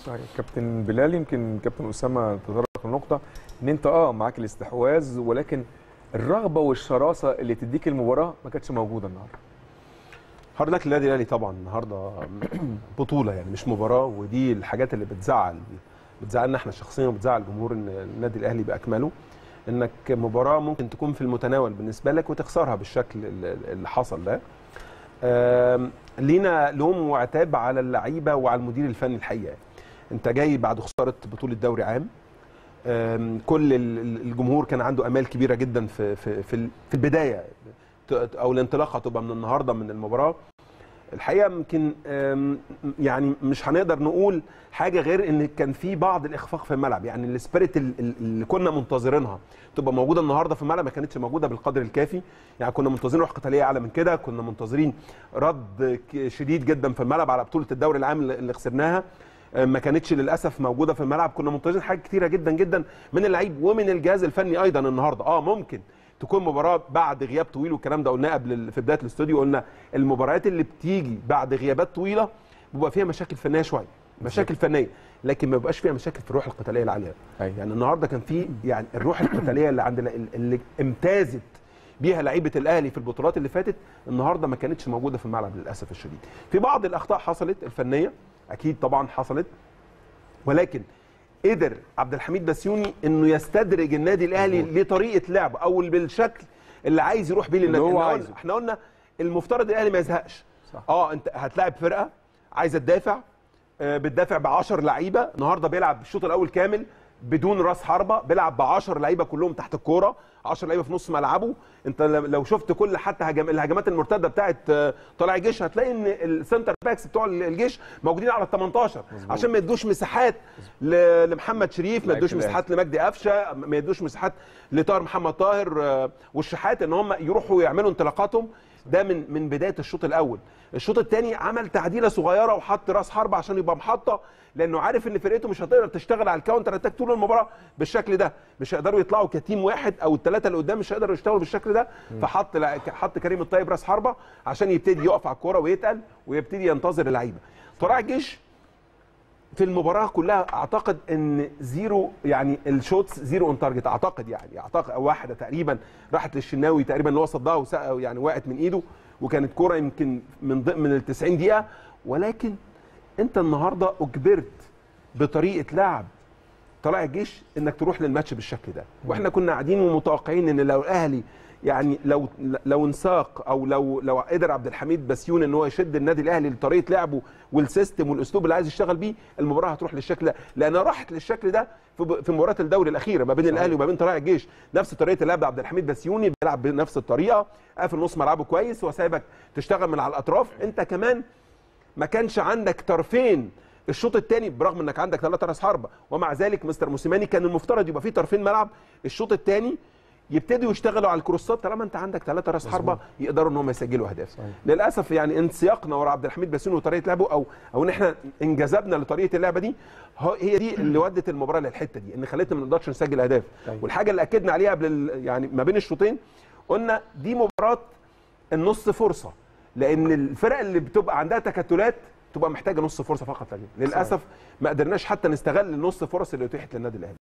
صحيح كابتن بلال يمكن كابتن اسامه تطرق النقطه ان انت اه معاك الاستحواذ ولكن الرغبه والشراسه اللي تديك المباراه ما كانتش موجوده النهارده هارد لك النادي الاهلي طبعا النهارده بطوله يعني مش مباراه ودي الحاجات اللي بتزعل بتزعلنا احنا شخصيا وبتزعل جمهور النادي الاهلي باكمله انك مباراه ممكن تكون في المتناول بالنسبه لك وتخسرها بالشكل اللي حصل ده لينا لوم وعتاب على اللعيبه وعلى المدير الفني الحقيقه انت جاي بعد خساره بطوله دوري عام كل الجمهور كان عنده امال كبيره جدا في في في, في البدايه او الانطلاقه هتبقى من النهارده من المباراه الحقيقه يمكن يعني مش هنقدر نقول حاجه غير ان كان في بعض الاخفاق في الملعب يعني السبيريت اللي كنا منتظرينها تبقى موجوده النهارده في الملعب ما كانتش موجوده بالقدر الكافي يعني كنا منتظرين روح قتاليه اعلى من كده كنا منتظرين رد شديد جدا في الملعب على بطوله الدوري العام اللي خسرناها ما كانتش للاسف موجوده في الملعب كنا منتظرين حاجات كتيره جدا جدا من اللعيب ومن الجهاز الفني ايضا النهارده اه ممكن تكون مباراه بعد غياب طويل والكلام ده قلناه قبل في بدايه الاستوديو قلنا المباريات اللي بتيجي بعد غيابات طويله بيبقى فيها مشاكل فنيه شويه مشاكل فنيه لكن ما بيبقاش فيها مشاكل في الروح القتاليه العاليه أيوة. يعني النهارده كان في يعني الروح القتاليه اللي عندنا اللي امتازت بيها لعيبه الاهلي في البطولات اللي فاتت النهارده ما كانتش موجوده في الملعب للاسف الشديد في بعض الاخطاء حصلت الفنيه اكيد طبعا حصلت ولكن قدر عبد الحميد بسيوني انه يستدرج النادي الاهلي لطريقه لعب او بالشكل اللي عايز يروح بيه للنادي هو احنا عايزه. قلنا احنا قلنا المفترض الاهلي ما يزهقش صح. اه انت هتلاعب فرقه عايزه تدافع آه، بتدافع ب 10 لعيبه النهارده بيلعب الشوط الاول كامل بدون راس حربه بيلعب ب 10 لعيبه كلهم تحت الكوره 10 لعيبه في نص ملعبه انت لو لو شفت كل حتى هجم الهجمات المرتده بتاعت آه، طلائع الجيش هتلاقي ان السنتر باكس بتوع الجيش موجودين على ال 18 عشان ما يدوش مساحات ل- لمحمد شريف ما لعيبة يدوش الأهلي. مساحات لمجدي قفشه ما يدوش مساحات لطاهر محمد طاهر آه، والشحات ان هم يروحوا يعملوا انطلاقاتهم ده من من بدايه الشوط الاول الشوط الثاني عمل تعديله صغيره وحط راس حربه عشان يبقى محطه لانه عارف ان فرقته مش هتقدر تشتغل على الكاونتر اتاك طول المباراه بالشكل ده مش هيقدروا يطلعوا كتيم واحد او الثلاثه اللي قدام مش هيقدروا يشتغلوا بالشكل ده فحط لا- حط كريم الطيب راس حربه عشان يبتدي يقف على الكوره ويتقل ويبتدي ينتظر اللعيبه طلائع الجيش في المباراه كلها اعتقد ان زيرو يعني الشوتس زيرو اون تارجت اعتقد يعني اعتقد أو واحده تقريبا راحت للشناوي تقريبا اللي هو صدها وسق- يعني وقعت من ايده وكانت كوره يمكن من ضمن من ال 90 دقيقه ولكن انت النهارده اجبرت بطريقه لعب طلائع الجيش انك تروح للماتش بالشكل ده واحنا كنا قاعدين ومتوقعين ان لو الاهلي يعني لو لو انساق او لو لو قدر عبد الحميد بسيون ان هو يشد النادي الاهلي لطريقه لعبه والسيستم والاسلوب اللي عايز يشتغل بيه المباراه هتروح للشكل ده لانها راحت للشكل ده في في مباراه الدوري الاخيره ما بين الاهلي وما بين طلائع الجيش نفس طريقه اللعب عبد الحميد بسيوني بيلعب بنفس الطريقه قافل نص ملعبه كويس وسايبك تشتغل من على الاطراف انت كمان ما كانش عندك طرفين الشوط الثاني برغم انك عندك ثلاثه راس حربه ومع ذلك مستر موسيماني كان المفترض يبقى فيه طرفين ملعب الشوط الثاني يبتدوا يشتغلوا على الكروسات طالما انت عندك ثلاثه راس حربه يقدروا ان هم يسجلوا اهداف للاسف يعني انسياقنا ورا عبد الحميد باسون وطريقه لعبه او او ان احنا انجذبنا لطريقه اللعبه دي هو- هي دي اللي ودت المباراه للحته دي ان خلتنا ما نقدرش نسجل اهداف طيب. والحاجه اللي اكدنا عليها قبل ال- يعني ما بين الشوطين قلنا دي مباراه النص فرصه لان الفرق اللي بتبقى عندها تكتلات تبقى محتاجه نص فرصه فقط لا غير. للاسف ما قدرناش حتى نستغل النص فرص اللي اتيحت للنادي الاهلي